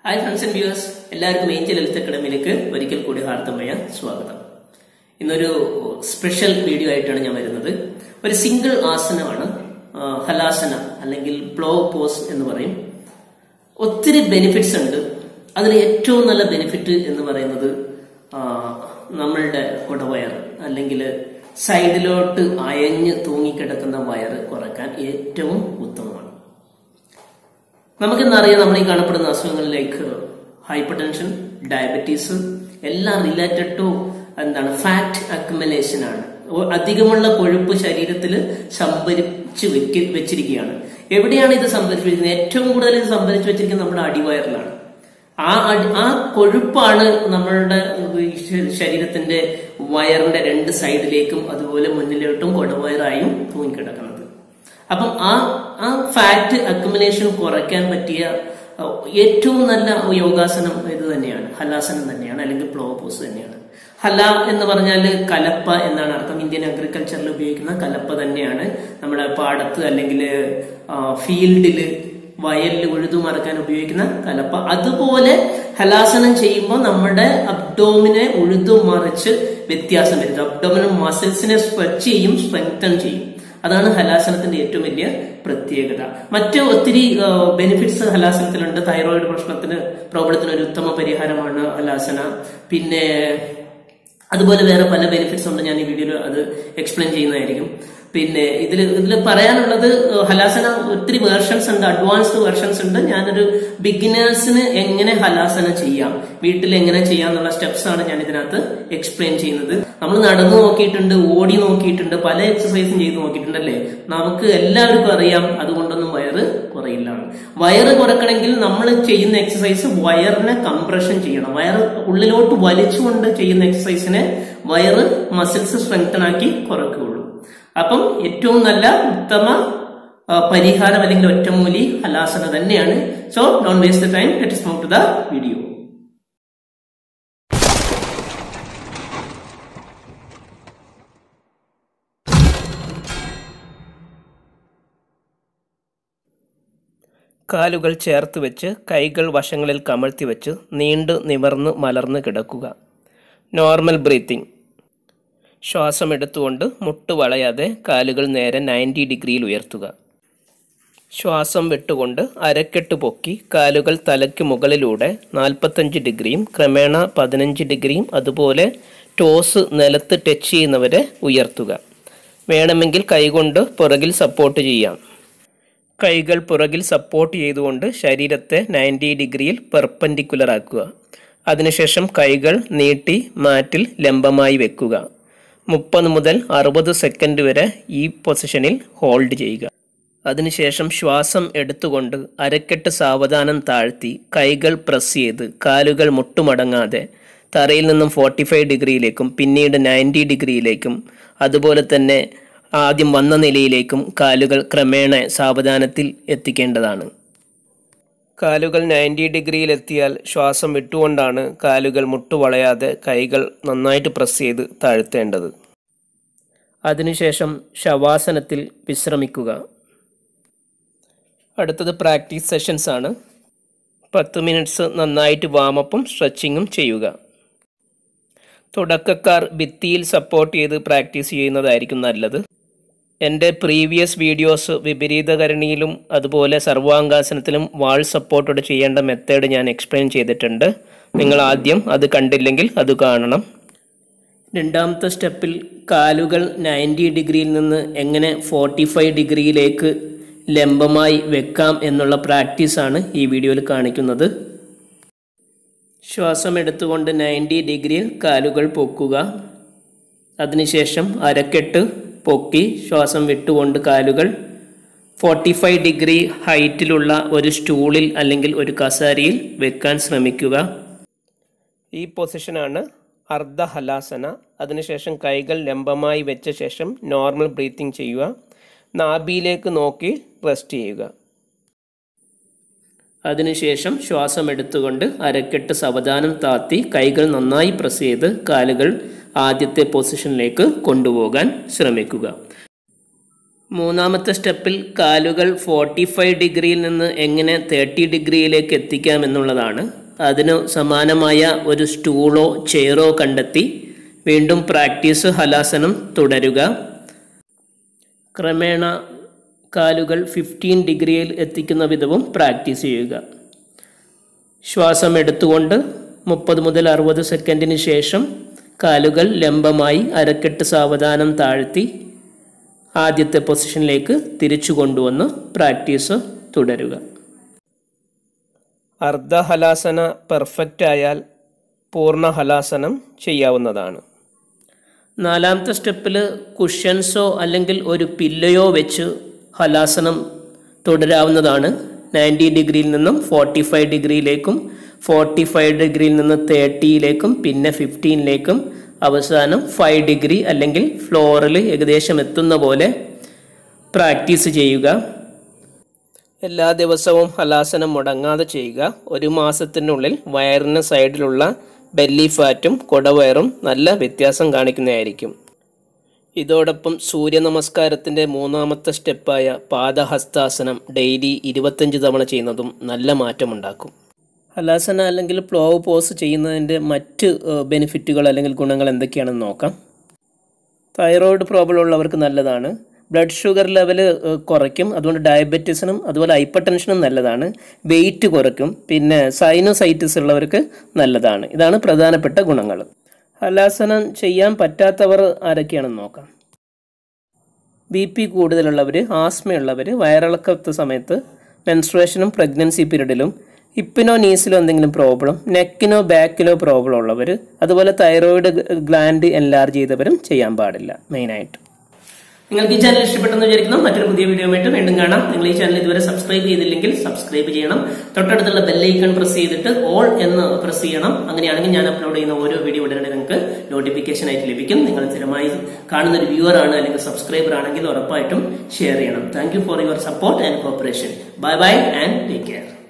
hi friends and viewers എല്ലാവർക്കും angel health അക്കാഡമിയിലേക്ക് ഒരിക്കൽ കൂടി ഹാർദമായ സ്വാഗതം ഇന്നൊരു സ്പെഷ്യൽ വീഡിയോ ആയിട്ടാണ് ഞാൻ വരുന്നത് ഒരു സിംഗിൾ ആസനമാണ് ആ, ഹലാസന അല്ലെങ്കിൽ പ്ലോ പോസ് എന്ന് പറയും ഒത്തിരി ബെനിഫിറ്റ്സ് ഉണ്ട് അതിൽ ഏറ്റവും നല്ല ബെനിഫിറ്റ് എന്ന് പറയുന്നത് ആ, നമ്മളുടെ കുടവയർ അല്ലെങ്കിൽ സൈഡിലോട്ട് അയഞ്ഞ് തൂങ്ങിക്കിടക്കുന്ന വയറ് കുറയ്ക്കാൻ ഏറ്റവും ഉത്തമമാണ് നമുക്കിന്നറിയാം നമ്മൾ ഈ കാണപ്പെടുന്ന അസുഖങ്ങളിലേക്ക് ഹൈപ്പർ ടെൻഷൻ ഡയബറ്റീസ് എല്ലാം റിലേറ്റഡ് ടു എന്താണ് ഫാറ്റ് അക്യുമുലേഷൻ ആണ് ഒ- അധികമുള്ള കൊഴുപ്പ് ശരീരത്തിൽ സംഭരിച്ച് വെക്ക് വെച്ചിരിക്കുകയാണ് എവിടെയാണ് ഇത് സംഭരിച്ചു വെച്ചിരിക്കുന്നത് ഏറ്റവും കൂടുതൽ ഇത് സംഭരിച്ചു വെച്ചിരിക്കുന്നത് നമ്മുടെ അടിവയറിലാണ് ആ അടി- ആ കൊഴുപ്പാണ് നമ്മളുടെ ഈ ശ- ശരീരത്തിന്റെ വയറിന്റെ രണ്ട് സൈഡിലേക്കും അതുപോലെ മുന്നിലോട്ടും കൊടവയറായും തൂങ്ങിക്കിടക്കുന്നത് അപ്പം ആ ആ ഫാറ്റ് അക്യുമുലേഷൻ കുറയ്ക്കാൻ പറ്റിയ അഹ്, ഏറ്റവും നല്ല യോഗാസനം ഇത് തന്നെയാണ് ഹലാസനം തന്നെയാണ് അല്ലെങ്കിൽ പ്ലോ പോസ് തന്നെയാണ് ഹല എന്ന് പറഞ്ഞാൽ കലപ്പ എന്നാണ് അർത്ഥം ഇന്ത്യൻ അഗ്രികൾച്ചറിൽ ഉപയോഗിക്കുന്ന കലപ്പ തന്നെയാണ് നമ്മുടെ പാടത്ത് അല്ലെങ്കിൽ ഫീൽഡില് വയലിൽ ഉഴുതുമറക്കാൻ ഉപയോഗിക്കുന്ന കലപ്പ അതുപോലെ ഹലാസനം ചെയ്യുമ്പോൾ നമ്മുടെ അബ്ഡോമിനെ ഉഴുതുമറിച്ച് വ്യത്യാസം വരുത്തും അബ്ഡോമിനൽ മസിൽസിനെ സ്ട്രെച്ച് ചെയ്യും സ്ട്രെങ്തൺ ചെയ്യും അതാണ് ഹലാസനത്തിന്റെ ഏറ്റവും വലിയ പ്രത്യേകത മറ്റ് ഒത്തിരി ബെനിഫിറ്റ്സ് ഹലാസനത്തിലുണ്ട് തൈറോയിഡ് പ്രശ്നത്തിന് പ്രോബ്ലത്തിന് ഒരു ഉത്തമ പരിഹാരമാണ് ഹലാസന പിന്നെ അതുപോലെ വേറെ പല ബെനിഫിറ്റ്സ് ഉണ്ട് ഞാൻ ഈ വീഡിയോയിൽ അത് എക്സ്പ്ലെയിൻ ചെയ്യുന്നതായിരിക്കും പിന്നെ ഇതിൽ ഇതിൽ പറയാനുള്ളത് ഏഹ്, ഹലാസന ഒത്തിരി വേർഷൻസ് ഉണ്ട് അഡ്വാൻസ്ഡ് വേർഷൻസ് ഉണ്ട് ഞാനൊരു ബിഗിനേഴ്സിന് എങ്ങനെ ഹലാസന ചെയ്യാം വീട്ടിൽ എങ്ങനെ ചെയ്യാം എന്നുള്ള സ്റ്റെപ്സ് ആണ് ഞാൻ ഇതിനകത്ത് എക്സ്പ്ലെയിൻ ചെയ്യുന്നത് നമ്മൾ നടന്നു നോക്കിയിട്ടുണ്ട് ഓടി നോക്കിയിട്ടുണ്ട് പല എക്സസൈസും ചെയ്ത് നോക്കിയിട്ടുണ്ട് അല്ലേ നമുക്ക് എല്ലാവർക്കും അറിയാം അതുകൊണ്ടൊന്നും വയറ് കുറയില്ല വയറ് കുറക്കണമെങ്കിൽ നമ്മൾ ചെയ്യുന്ന എക്സസൈസ് വയറിനെ കംപ്രഷൻ ചെയ്യണം വയറ് ഉള്ളിലോട്ട് വലിച്ചുകൊണ്ട് ചെയ്യുന്ന എക്സസൈസിനെ വയറ് മസിൽസ് സ്ട്രെങ്തൻ ആക്കി കുറയ്ക്കുകയുള്ളൂ അപ്പം ഏറ്റവും നല്ല ഉത്തമ ആ, പരിഹാരം അല്ലെങ്കിൽ ഒറ്റമൂലി ഹലാസന തന്നെയാണ് so don't waste the time let move to the video കാലുകൾ ചേർത്ത് വെച്ച് കൈകൾ വശങ്ങളിൽ കമഴ്ത്തി വെച്ച് നീണ്ടു നിവർന്ന് മലർന്ന് കിടക്കുക നോർമൽ ബ്രീത്തിങ് ശ്വാസം എടുത്തുകൊണ്ട് മുട്ട് വളയാതെ കാലുകൾ നേരെ നയൻറ്റി ഡിഗ്രിയിൽ ഉയർത്തുക ശ്വാസം വിട്ടുകൊണ്ട് അരക്കെട്ട് പൊക്കി കാലുകൾ തലയ്ക്ക് മുകളിലൂടെ നാൽപ്പത്തഞ്ച് ഡിഗ്രിയും ക്രമേണ പതിനഞ്ച് ഡിഗ്രിയും അതുപോലെ ടോസ് നിലത്ത് ടച്ച് ചെയ്യുന്നവരെ ഉയർത്തുക വേണമെങ്കിൽ കൈകൊണ്ട് പുറകിൽ സപ്പോർട്ട് ചെയ്യാം കൈകൾ പുറകിൽ സപ്പോർട്ട് ചെയ്തുകൊണ്ട് ശരീരത്തെ നയൻറ്റി ഡിഗ്രിയിൽ പെർപ്പൻഡിക്കുലർ ആക്കുക അതിനുശേഷം കൈകൾ നീട്ടി മാറ്റിൽ ലംബമായി വെക്കുക മുപ്പത് മുതൽ അറുപത് സെക്കൻഡ് വരെ ഈ പൊസിഷനിൽ ഹോൾഡ് ചെയ്യുക അതിനുശേഷം ശ്വാസം എടുത്തുകൊണ്ട് അരക്കെട്ട് സാവധാനം താഴ്ത്തി കൈകൾ പ്രസ് ചെയ്ത് കാലുകൾ മുട്ടുമടങ്ങാതെ തറയിൽ നിന്നും ഫോർട്ടി ഫൈവ് ഡിഗ്രിയിലേക്കും പിന്നീട് നയൻറ്റി ഡിഗ്രിയിലേക്കും അതുപോലെ തന്നെ ആദ്യം വന്ന നിലയിലേക്കും കാലുകൾ ക്രമേണ സാവധാനത്തിൽ എത്തിക്കേണ്ടതാണ് കാലുകൾ നയൻറ്റി ഡിഗ്രിയിൽ എത്തിയാൽ ശ്വാസം വിട്ടുകൊണ്ടാണ് കാലുകൾ മുട്ടുവളയാതെ കൈകൾ നന്നായിട്ട് പ്രസ് ചെയ്ത് താഴ്ത്തേണ്ടത് അതിനുശേഷം ശവാസനത്തിൽ വിശ്രമിക്കുക അടുത്തത് പ്രാക്ടീസ് സെഷൻസ് ആണ് പത്ത് മിനിറ്റ്സ് നന്നായിട്ട് വാമപ്പും സ്ട്രെച്ചിങ്ങും ചെയ്യുക തുടക്കക്കാർ ഭിത്തിയിൽ സപ്പോർട്ട് ചെയ്ത് പ്രാക്ടീസ് ചെയ്യുന്നതായിരിക്കും നല്ലത് എൻ്റെ പ്രീവിയസ് വീഡിയോസ് വിപരീതകരണിയിലും അതുപോലെ സർവാംഗാസനത്തിലും വാൾ സപ്പോർട്ടോടെ ചെയ്യേണ്ട മെത്തേഡ് ഞാൻ എക്സ്പ്ലെയിൻ ചെയ്തിട്ടുണ്ട് നിങ്ങൾ ആദ്യം അത് കണ്ടില്ലെങ്കിൽ അത് കാണണം രണ്ടാമത്തെ സ്റ്റെപ്പിൽ കാലുകൾ നയൻറ്റി ഡിഗ്രിയിൽ നിന്ന് എങ്ങനെ ഫോർട്ടി ഫൈവ് ഡിഗ്രിയിലേക്ക് ലംബമായി വെക്കാം എന്നുള്ള പ്രാക്ടീസാണ് ഈ വീഡിയോയിൽ കാണിക്കുന്നത് ശ്വാസം എടുത്തുകൊണ്ട് നയൻറ്റി ഡിഗ്രിയിൽ കാലുകൾ പൊക്കുക അതിനുശേഷം അരക്കെട്ട് പൊക്കി ശ്വാസം വിട്ടുകൊണ്ട് കാലുകൾ ഫോർട്ടി ഫൈവ് ഡിഗ്രി ഹൈറ്റിലുള്ള ഒരു സ്റ്റൂളിൽ അല്ലെങ്കിൽ ഒരു കസാരയിൽ വെക്കാൻ ശ്രമിക്കുക ഈ പൊസിഷനാണ് അർദ്ധ ഹലാസന അതിനുശേഷം കൈകൾ ലംബമായി വെച്ച ശേഷം നോർമൽ ബ്രീത്തിങ് ചെയ്യുക നാഭിയിലേക്ക് നോക്കി റെസ്റ്റ് ചെയ്യുക അതിനുശേഷം ശ്വാസം എടുത്തുകൊണ്ട് അരക്കെട്ട് സാവധാനം താത്തി കൈകൾ നന്നായി പ്രസ് ചെയ്ത് കാലുകൾ ആദ്യത്തെ പൊസിഷനിലേക്ക് കൊണ്ടുപോകാൻ ശ്രമിക്കുക മൂന്നാമത്തെ സ്റ്റെപ്പിൽ കാലുകൾ ഫോർട്ടി ഫൈവ് ഡിഗ്രിയിൽ നിന്ന് എങ്ങനെ തേർട്ടി ഡിഗ്രിയിലേക്ക് എത്തിക്കാം എന്നുള്ളതാണ് അതിന് സമാനമായ ഒരു സ്റ്റൂളോ ചെയറോ കണ്ടെത്തി വീണ്ടും പ്രാക്ടീസ് ഹലാസനം തുടരുക ക്രമേണ കാലുകൾ ഫിഫ്റ്റീൻ ഡിഗ്രിയിൽ എത്തിക്കുന്ന വിധവും പ്രാക്ടീസ് ചെയ്യുക ശ്വാസം എടുത്തുകൊണ്ട് മുപ്പത് മുതൽ അറുപത് സെക്കൻഡിന് ശേഷം കാലുകൾ ലംബമായി അരക്കെട്ട് സാവധാനം താഴ്ത്തി ആദ്യത്തെ പൊസിഷനിലേക്ക് തിരിച്ചു കൊണ്ടുവന്ന് പ്രാക്ടീസ് തുടരുക അർദ്ധഹലാസന പെർഫെക്റ്റ് ആയാൽ പൂർണ്ണ ഹലാസനം ചെയ്യാവുന്നതാണ് നാലാമത്തെ സ്റ്റെപ്പിൽ കുഷ്യൻസോ അല്ലെങ്കിൽ ഒരു പില്ലയോ വെച്ച് ഹലാസനം തുടരാവുന്നതാണ് നയൻറ്റി ഡിഗ്രിയിൽ നിന്നും ഫോർട്ടി ഫൈവ് ഡിഗ്രിയിലേക്കും ഫോർട്ടി ഫൈവ് ഡിഗ്രിയിൽ നിന്ന് തേർട്ടിയിലേക്കും പിന്നെ ഫിഫ്റ്റീനിലേക്കും അവസാനം ഫൈവ് ഡിഗ്രി അല്ലെങ്കിൽ ഫ്ലോറിൽ ഏകദേശം എത്തുന്ന പോലെ പ്രാക്ടീസ് ചെയ്യുക എല്ലാ ദിവസവും ഹലാസനം മുടങ്ങാതെ ചെയ്യുക ഒരു മാസത്തിനുള്ളിൽ വയറിന് സൈഡിലുള്ള ബെല്ലി ഫാറ്റും കൊടവയറും നല്ല വ്യത്യാസം കാണിക്കുന്നതായിരിക്കും ഇതോടൊപ്പം സൂര്യ നമസ്കാരത്തിൻ്റെ മൂന്നാമത്തെ സ്റ്റെപ്പായ പാദഹസ്താസനം ഡെയിലി ഇരുപത്തഞ്ച് തവണ ചെയ്യുന്നതും നല്ല മാറ്റമുണ്ടാക്കും ഹലാസന അല്ലെങ്കിൽ പ്ലോവ് പോസ് ചെയ്യുന്നതിൻ്റെ മറ്റ് ബെനിഫിറ്റുകൾ അല്ലെങ്കിൽ ഗുണങ്ങൾ എന്തൊക്കെയാണെന്ന് നോക്കാം തൈറോയിഡ് പ്രോബ്ലം ഉള്ളവർക്ക് നല്ലതാണ് ബ്ലഡ് ഷുഗർ ലെവൽ കുറയ്ക്കും അതുകൊണ്ട് ഡയബറ്റീസിനും അതുപോലെ ഹൈപ്പർ ടെൻഷനും നല്ലതാണ് വെയിറ്റ് കുറയ്ക്കും പിന്നെ സൈനോസൈറ്റിസ് ഉള്ളവർക്ക് നല്ലതാണ് ഇതാണ് പ്രധാനപ്പെട്ട ഗുണങ്ങൾ ഹലാസനം ചെയ്യാൻ പറ്റാത്തവർ ആരൊക്കെയാണെന്ന് നോക്കാം ബി പി കൂടുതലുള്ളവർ ആസ്മയുള്ളവർ വയറിളക്കത്തെ സമയത്ത് മെൻസ്ട്രേഷനും പ്രഗ്നൻസി പീരീഡിലും ഹിപ്പിനോ നീസിലോ എന്തെങ്കിലും പ്രോബ്ലം നെക്കിനോ ബാക്കിലോ പ്രോബ്ലം ഉള്ളവർ അതുപോലെ തൈറോയിഡ് ഗ്ലാൻഡ് എൻലാർജ് ചെയ്തവരും ചെയ്യാൻ പാടില്ല മെയിനായിട്ട് നിങ്ങൾക്ക് ഈ ചാനൽ ഇഷ്ടപ്പെട്ടെന്ന് വിചാരിക്കുന്നു മറ്റൊരു പുതിയ വീഡിയോ ആയിട്ട് വീണ്ടും കാണാം നിങ്ങൾ ഈ ചാനൽ ഇതുവരെ സബ്സ്ക്രൈബ് ചെയ്തില്ലെങ്കിൽ സബ്സ്ക്രൈബ് ചെയ്യണം തൊട്ടടുത്തുള്ള ബെല്ലൈക്കൺ പ്രസ് ചെയ്തിട്ട് ഓൾ എന്ന് പ്രസ് ചെയ്യണം അങ്ങനെയാണെങ്കിൽ ഞാൻ അപ്ലോഡ് ചെയ്യുന്ന ഓരോ വീഡിയോ ഉടനെ നിങ്ങൾക്ക് നോട്ടിഫിക്കേഷൻ ആയിട്ട് ലഭിക്കും നിങ്ങൾ സ്ഥിരമായി കാണുന്ന ഒരു വ്യൂവർ ആണ് അല്ലെങ്കിൽ സബ്സ്ക്രൈബർ ആണെങ്കിൽ ഉറപ്പായിട്ടും ഷെയർ ചെയ്യണം thank you for your support and cooperation bye bye and take care